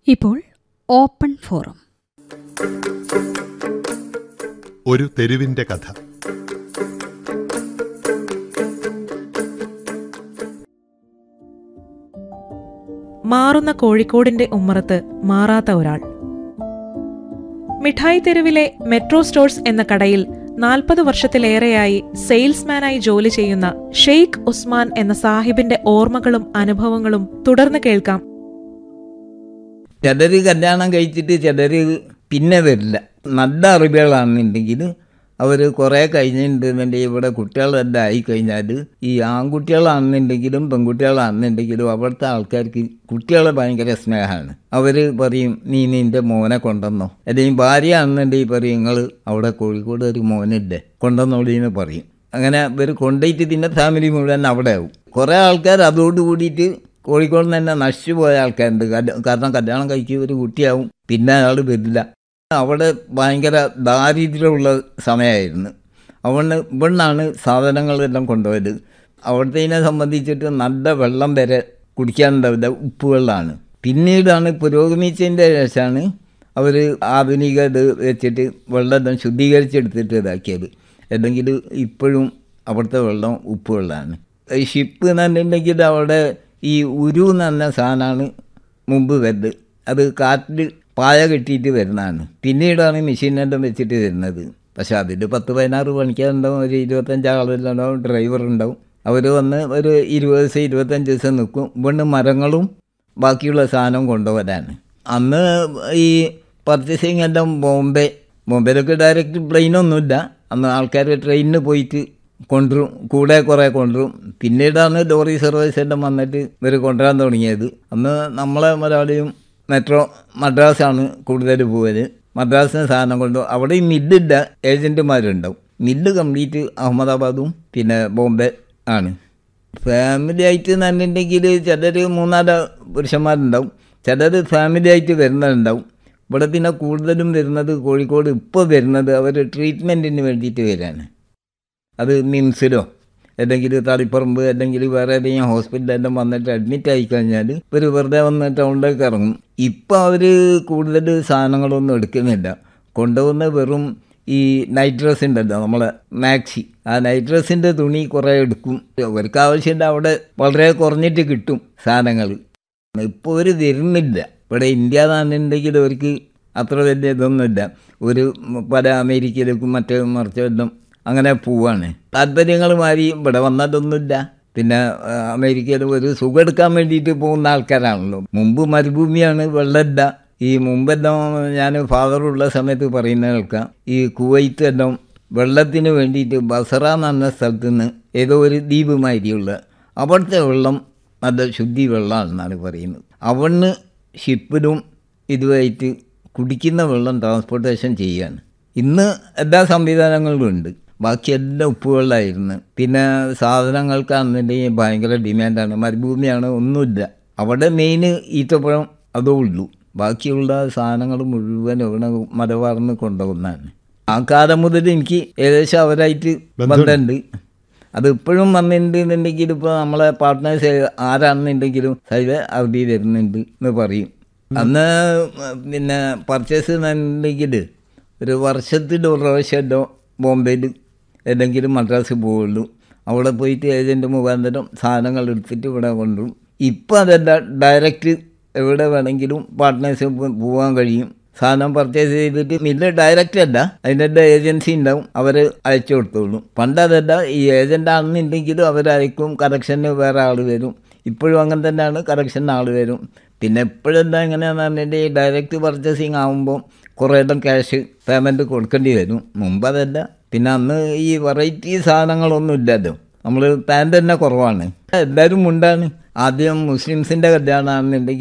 ഇപ്പോൾ open forum ഒരു തെരുവിന്റെ കഥ മാറുന്ന കോഴിക്കോടിന്റെ ഉമ്മറത്ത് മാറാത്ത ഒരാൾ മിഠായി തെരുവിലെ മെട്രോ സ്റ്റോഴ്സ് എന്ന കടയിൽ നാൽപ്പത് വർഷത്തിലേറെയായി സെയിൽസ്മാനായി ജോലി ചെയ്യുന്ന ഷെയ്ഖ് ഉസ്മാൻ എന്ന സാഹിബിന്റെ ഓർമ്മകളും അനുഭവങ്ങളും തുടർന്ന് കേൾക്കാം ചിലർ കല്യാണം കഴിച്ചിട്ട് ചിലർ പിന്നെ വരില്ല നല്ല അറിവുകളാണെന്നുണ്ടെങ്കിൽ അവർ കുറേ കഴിഞ്ഞിട്ടുണ്ടെന്നുണ്ടെങ്കിൽ ഇവിടെ കുട്ടികളെല്ലാം ആയിക്കഴിഞ്ഞാൽ ഈ ആൺകുട്ടികളാണെന്നുണ്ടെങ്കിലും പെൺകുട്ടികളാണെന്നുണ്ടെങ്കിലും അവിടുത്തെ ആൾക്കാർക്ക് കുട്ടികളെ ഭയങ്കര സ്നേഹമാണ് അവർ പറയും നീ നിൻ്റെ മോനെ കൊണ്ടുവന്നോ അല്ലെങ്കിൽ ഭാര്യ ആണെന്നുണ്ടെങ്കിൽ പറയും നിങ്ങൾ അവിടെ കോഴിക്കോട് ഒരു മോനില്ലേ കൊണ്ടുവന്നോളീന്ന് പറയും അങ്ങനെ ഇവർ കൊണ്ടുപോയിട്ട് പിന്നെ ഫാമിലി മുഴുവൻ അവിടെ ആവും കുറേ ആൾക്കാർ അതോട് കൂടിയിട്ട് കോഴിക്കോട് നിന്ന് തന്നെ നശിച്ചു പോയ ആൾക്കാരുണ്ട് കല്യ- കാരണം കല്യാണം കഴിക്കുക ഒരു കുട്ടിയാവും പിന്നെ അയാൾ വരില്ല അവിടെ ഭയങ്കര ദാരിദ്ര്യമുള്ള സമയമായിരുന്നു അവിടെ ഇവിടുന്നാണ് സാധനങ്ങളെല്ലാം കൊണ്ടുപോയത് അവിടത്തേനെ സംബന്ധിച്ചിട്ട് നല്ല വെള്ളം വരെ കുടിക്കാനുണ്ടാവില്ല ഉപ്പ് വെള്ളമാണ് പിന്നീടാണ് പുരോഗമിച്ചതിൻ്റെ ശേഷമാണ് അവർ ആധുനിക ഇത് വെച്ചിട്ട് വെള്ളം ശുദ്ധീകരിച്ചെടുത്തിട്ട് ഇതാക്കിയത് അല്ലെങ്കിൽ ഇപ്പോഴും അവിടുത്തെ വെള്ളം ഉപ്പ് വെള്ളമാണ് ഈ ഷിപ്പ് എന്ന് പറഞ്ഞിട്ടുണ്ടെങ്കിൽ അവിടെ ഈ ഉരു എന്ന് പറഞ്ഞ സാധനമാണ് മുമ്പ് വരുന്നത് അത് കാറ്റിൽ പായ കെട്ടിയിട്ട് വരുന്നതാണ് പിന്നീടാണ് മെഷീനെല്ലാം വെച്ചിട്ട് വരുന്നത് പക്ഷെ അതിൽ പത്ത് പതിനാറ് പണിക്കാരുണ്ടാവും ഒരു ഇരുപത്തഞ്ച് ആളുകളുണ്ടാവും ഡ്രൈവർ ഉണ്ടാവും അവർ വന്ന് ഒരു ഇരുപത് ദിവസം ഇരുപത്തഞ്ച് ദിവസം നിൽക്കും ഇവിടുന്ന് മരങ്ങളും ബാക്കിയുള്ള സാധനം കൊണ്ടുവരാൻ അന്ന് ഈ പർച്ചേസിങ് എല്ലാം ബോംബെ ബോംബെയിലൊക്കെ ഡയറക്റ്റ് പ്ലെയിനൊന്നുമില്ല അന്ന് ആൾക്കാർ ട്രെയിനിന് പോയിട്ട് കൊണ്ടുവരും കൂടെ കുറേ കൊണ്ടുവരും പിന്നീടാണ് ലോറി സർവീസ് എല്ലാം വന്നിട്ട് ഇവർ കൊണ്ടുവരാൻ തുടങ്ങിയത് അന്ന് നമ്മളെ മലയാളിയും മെട്രോ മദ്രാസാണ് കൂടുതൽ പോയത് മദ്രാസിന് സാധനം കൊണ്ടു അവിടെ ഈ മില്ലില്ല ഏജൻറ്റുമാരുണ്ടാവും മില്ല് കംപ്ലീറ്റ് അഹമ്മദാബാദും പിന്നെ ബോംബെ ആണ് ഫാമിലി ആയിട്ട് എന്നുണ്ടെങ്കിൽ ചിലർ മൂന്നാല് പുരുഷന്മാരുണ്ടാവും ചിലർ ഫാമിലി ആയിട്ട് വരുന്നതുണ്ടാവും ഇവിടെ പിന്നെ കൂടുതലും വരുന്നത് കോഴിക്കോട് ഇപ്പോൾ വരുന്നത് അവർ ട്രീറ്റ്മെൻറ്റിന് വേണ്ടിയിട്ട് വരാണ് അത് മിംസിലോ അല്ലെങ്കിൽ തളിപ്പറമ്പ് അല്ലെങ്കിൽ വേറെ ഏതെങ്കിലും ഹോസ്പിറ്റലെല്ലാം വന്നിട്ട് അഡ്മിറ്റ് ആയി കഴിഞ്ഞാൽ ഇവർ വെറുതെ വന്ന് ടൗണിലേക്ക് ഇറങ്ങും ഇപ്പോൾ അവർ കൂടുതൽ സാധനങ്ങളൊന്നും എടുക്കുന്നില്ല കൊണ്ടുവന്ന വെറും ഈ നൈറ്റ് ഡ്രസ് ഉണ്ടല്ലോ നമ്മളെ മാക്സി ആ നൈറ്റ് ഡ്രസ്സിൻ്റെ തുണി കുറേ എടുക്കും അവർക്ക് ആവശ്യമില്ല അവിടെ വളരെ കുറഞ്ഞിട്ട് കിട്ടും സാധനങ്ങൾ ഇപ്പോൾ ഒരു വരുന്നില്ല ഇവിടെ ഇന്ത്യ എന്നുണ്ടെങ്കിൽ അവർക്ക് അത്ര വലിയ ഇതൊന്നുമില്ല ഒരു പല അമേരിക്കയിലേക്കും മറ്റേ മറിച്ചെല്ലാം അങ്ങനെ പോവാണ് താല്പര്യങ്ങൾ മാറി ഇവിടെ വന്നതൊന്നുമില്ല പിന്നെ ആ, അമേരിക്കയിൽ ഒരു സുഖം എടുക്കാൻ വേണ്ടിയിട്ട് പോകുന്ന ആൾക്കാരാണല്ലോ മുമ്പ് മരുഭൂമിയാണ് വെള്ളമില്ല ഈ മുമ്പെല്ലാം ഞാൻ ഫാദറുള്ള സമയത്ത് പറയുന്ന കേൾക്കാം ഈ കുവൈത്ത് എല്ലാം വെള്ളത്തിന് വേണ്ടിയിട്ട് ബസറ എന്ന് പറഞ്ഞ സ്ഥലത്ത് നിന്ന് ഏതോ ഒരു ദ്വീപ് മാതിരിയുള്ള അവിടുത്തെ വെള്ളം നല്ല ശുദ്ധി വെള്ളമാണെന്നാണ് പറയുന്നത് അവിടുന്ന് ഷിപ്പിലും ഇതുമായിട്ട് കുടിക്കുന്ന വെള്ളം ട്രാൻസ്പോർട്ടേഷൻ ചെയ്യാണ് ഇന്ന് എല്ലാ സംവിധാനങ്ങളും ഉണ്ട് ബാക്കി എല്ലാം ഉപ്പുവെള്ളമായിരുന്നു പിന്നെ സാധനങ്ങൾക്കാണെന്നുണ്ടെങ്കിൽ ഭയങ്കര ഡിമാൻഡാണ് മരുഭൂമിയാണ് ഒന്നുമില്ല അവിടെ മെയിൻ ഈത്തപ്പഴം അതേ ഉള്ളൂ ബാക്കിയുള്ള സാധനങ്ങൾ മുഴുവൻ ഇവിടെ മലബാറിന്ന് കൊണ്ടുപോകുന്നതാണ് ആ കാലം മുതൽ എനിക്ക് ഏകദേശം അവരായിട്ട് ബന്ധമുണ്ട് അത് ഇപ്പോഴും വന്നിട്ടുണ്ടെന്നുണ്ടെങ്കിൽ ഇപ്പോൾ നമ്മളെ പാർട്ട്നേഴ്സ് ആരാണെന്നുണ്ടെങ്കിലും സൈഡ് അറബി വരുന്നുണ്ട് എന്ന് പറയും അന്ന് പിന്നെ പർച്ചേസ് എന്നുണ്ടെങ്കിൽ ഒരു വർഷത്തിൽ ഒരു പ്രാവശ്യമല്ലോ ബോംബെയിൽ ഏതെങ്കിലും മദ്രാസ് പോവുള്ളൂ അവിടെ പോയിട്ട് ഏജൻറ്റ് മുഖാന്തരം സാധനങ്ങൾ എടുത്തിട്ട് ഇവിടെ കൊണ്ടുവരും ഇപ്പം അതല്ല ഡയറക്റ്റ് എവിടെ വേണമെങ്കിലും പാർട്ട്നേഴ്സ് പോകാൻ കഴിയും സാധനം പർച്ചേസ് ചെയ്തിട്ട് മില്ല് ഡയറക്റ്റ് അല്ല അതിൻ്റെ ഏജൻസി ഉണ്ടാവും അവർ അയച്ചു കൊടുത്തോളും പണ്ട് അതല്ല ഈ ഏജൻ്റ് ആണെന്നുണ്ടെങ്കിലും അവരയക്കും കറക്ഷന് വേറെ ആൾ വരും ഇപ്പോഴും അങ്ങനെ തന്നെയാണ് കറക്ഷന് ആൾ വരും പിന്നെ എപ്പോഴെന്താ എങ്ങനെയാണെന്ന് പറഞ്ഞിട്ടുണ്ടെങ്കിൽ ഡയറക്റ്റ് പർച്ചേസിങ് ആകുമ്പോൾ കുറേ ഇടം ക്യാഷ് പേയ്മെൻറ്റ് കൊടുക്കേണ്ടി വരും മുമ്പ് അതല്ല പിന്നെ അന്ന് ഈ വെറൈറ്റി സാധനങ്ങളൊന്നും ഇല്ലല്ലോ നമ്മൾ പാൻറ് തന്നെ കുറവാണ് എല്ലാവരും മുണ്ടാണ് ആദ്യം മുസ്ലിംസിൻ്റെ കല്യാണമാണെന്നുണ്ടെങ്കിൽ